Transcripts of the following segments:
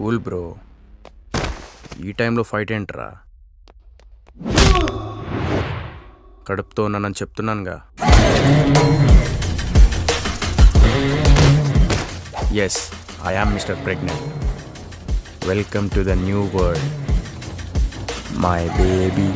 cool bro ఈ టైంలో fight ఏంట్రా కడుపుతో ఉన్నానని చెప్తున్నానుగా yes I am mister pregnant welcome to the new world my baby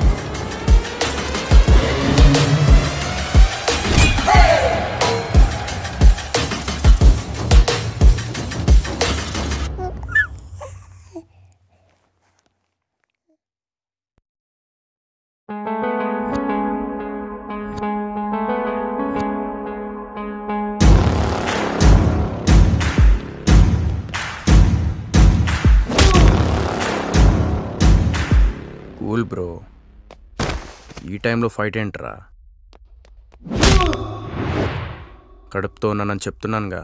cool bro ఈ టైంలో ఫైట్ ఏంట్రా కడుపుతో ఉన్నానని చెప్తున్నానుగా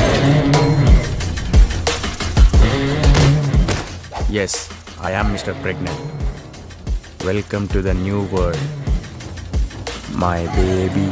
yes I am mister pregnant welcome to the new world my baby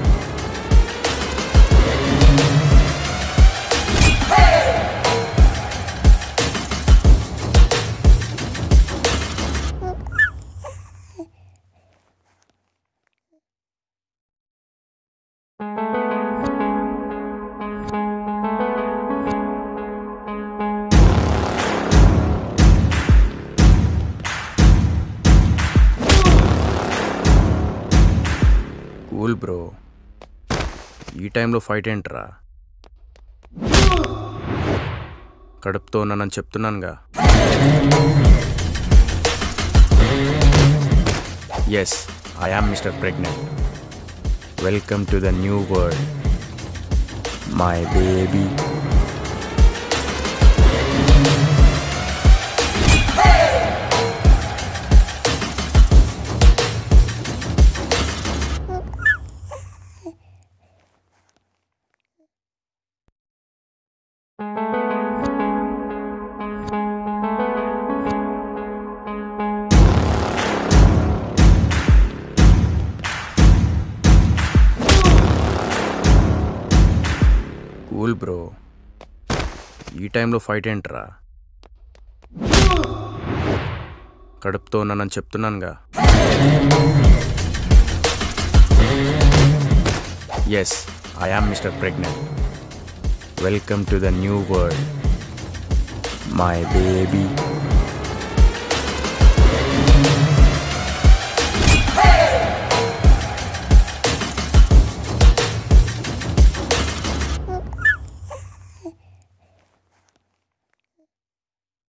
cool bro ఈ టైంలో ఫైట్ ఏంట్రా కడుపుతో ఉన్నానని చెప్తున్నానుగా yes I am mister pregnant welcome to the new world my baby cool bro ఈ టైంలో ఫైట్ ఏంట్రా కడుపుతో ఉన్నానని చెప్తున్నానుగా yes I am mister pregnant welcome to the new world my baby